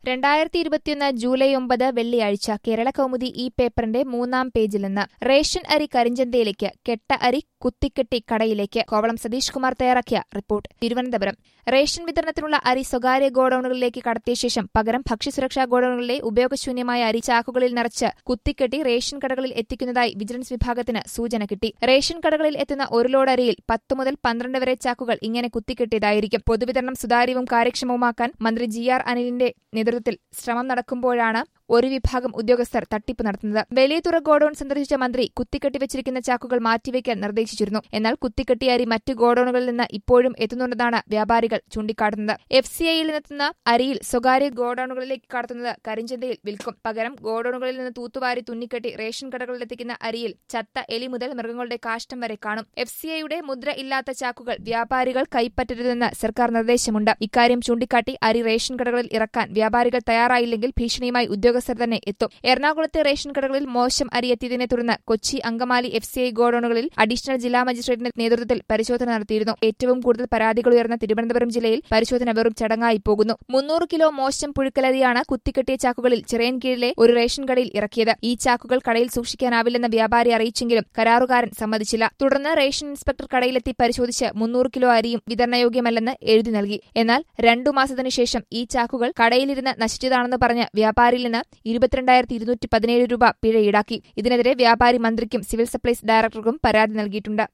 രണ്ടായിരത്തി ഇരുപത്തിയൊന്ന് ജൂലൈ ഒമ്പത് വെള്ളിയാഴ്ച കേരള കൗമുദി ഈ പേപ്പറിന്റെ മൂന്നാം പേജിൽ നിന്ന് റേഷൻ അരി കരിഞ്ചന്തയിലേക്ക് കെട്ട അരി കുത്തിക്കെട്ടി കടയിലേക്ക് കോവളം സതീഷ് കുമാർ തയ്യാറാക്കിയ റിപ്പോർട്ട് തിരുവനന്തപുരം റേഷൻ വിതരണത്തിനുള്ള അരി സ്വകാര്യ ഗോഡൌണുകളിലേക്ക് കടത്തിയ ശേഷം പകരം ഭക്ഷ്യസുരക്ഷാ ഗോഡൌണുകളിലെ ഉപയോഗശൂന്യമായ അരി ചാക്കുകളിൽ നിറച്ച് കുത്തിക്കെട്ടി റേഷൻ കടകളിൽ എത്തിക്കുന്നതായി വിജിലൻസ് വിഭാഗത്തിന് സൂചന കിട്ടി റേഷൻ കടകളിൽ എത്തുന്ന ഒരു ലോഡ് അരിയിൽ പത്ത് മുതൽ പന്ത്രണ്ട് വരെ ചാക്കുകൾ ഇങ്ങനെ കുത്തിക്കെട്ടിയതായിരിക്കും പൊതുവിതരണം സുതാര്യവും കാര്യക്ഷമവുമാക്കാൻ മന്ത്രി ജി ആർ അനിലിന്റെ നേതൃത്വത്തിൽ ശ്രമം നടക്കുമ്പോഴാണ് ഒരു വിഭാഗം ഉദ്യോഗസ്ഥർ തട്ടിപ്പ് നടത്തുന്നത് വലിയതുറ ഗോഡൌൺ സന്ദർശിച്ച മന്ത്രി കുത്തിക്കെട്ടിവച്ചിരിക്കുന്ന ചാക്കുകൾ മാറ്റിവെക്കാൻ നിർദ്ദേശിച്ചിരുന്നു എന്നാൽ കുത്തിക്കെട്ടിയ അരി മറ്റ് ഗോഡൌണുകളിൽ നിന്ന് ഇപ്പോഴും എത്തുന്നുണ്ടെന്നാണ് വ്യാപാരികൾ ചൂണ്ടിക്കാട്ടുന്നത് എഫ് സി ഐയിൽ നിന്നെത്തുന്ന അരിയിൽ സ്വകാര്യ ഗോഡൌണുകളിലേക്ക് കടത്തുന്നത് കരിഞ്ചന്തയിൽ വിൽക്കും പകരം ഗോഡൌണുകളിൽ നിന്ന് തൂത്തുവാരി തുന്നിക്കെട്ടി റേഷൻ കടകളിലെത്തിക്കുന്ന അരിയിൽ ചത്ത എലി മുതൽ മൃഗങ്ങളുടെ കാഷ്ടം വരെ കാണും എഫ് സി ഐയുടെ മുദ്ര ഇല്ലാത്ത ചാക്കുകൾ വ്യാപാരികൾ കൈപ്പറ്റരുതെന്ന് സർക്കാർ നിർദ്ദേശമുണ്ട് ഇക്കാര്യം ചൂണ്ടിക്കാട്ടി അരി റേഷൻ കടകളിൽ ഇറക്കാൻ വ്യാപാരികൾ തയ്യാറായില്ലെങ്കിൽ ഭീഷണിയുമായി ഉദ്യോഗസ്ഥർ തന്നെ എത്തും എറണാകുളത്തെ റേഷൻ കടകളിൽ മോശം അരി എത്തിയതിനെ തുടർന്ന് Kochi Angamaly F C I ഗോഡൌണുകളിൽ അഡീഷണൽ ജില്ലാ മജിസ്ട്രേറ്റിന്റെ നേതൃത്വത്തിൽ പരിശോധന നടത്തിയിരുന്നു ഏറ്റവും കൂടുതൽ പരാതികൾ ഉയർന്ന തിരുവനന്തപുരം ജില്ലയിൽ പരിശോധന വെറും ചടങ്ങായി പോകുന്നു മുന്നൂറ് കിലോ മോശം പുഴുക്കലരിയാണ് കുത്തിക്കെട്ടിയ ചാക്കുകളിൽ ചിറയൻകീഴിലെ ഒരു റേഷൻ കടയിൽ ഇറക്കിയത് ഈ ചാക്കുകൾ കടയിൽ സൂക്ഷിക്കാനാവില്ലെന്ന് വ്യാപാരി അറിയിച്ചെങ്കിലും കരാറുകാരൻ സമ്മതിച്ചില്ല തുടർന്ന് റേഷൻ ഇൻസ്പെക്ടർ കടയിലെത്തി പരിശോധിച്ച് മുന്നൂറ് കിലോ അരിയും വിതരണയോഗ്യമല്ലെന്ന് എഴുതി നൽകി എന്നാൽ രണ്ടു മാസത്തിനു ശേഷം ഈ ചാക്കുകൾ കടയിലിരുന്ന് നശിച്ചതാണെന്ന് പറഞ്ഞ് വ്യാപാരിയിൽ നിന്ന് ഇരുപത്തിരണ്ടായിരത്തി ഇരുന്നൂറ്റി പതിനേഴ് രൂപ പിഴ ഈടാക്കി ഇതിനെതിരെ വ്യാപാരി മന്ത്രിക്കും സിവിൽ സപ്ലൈസ് ഡയറക്ടർക്കും പരാതി നൽകിയിട്ടുണ്ട്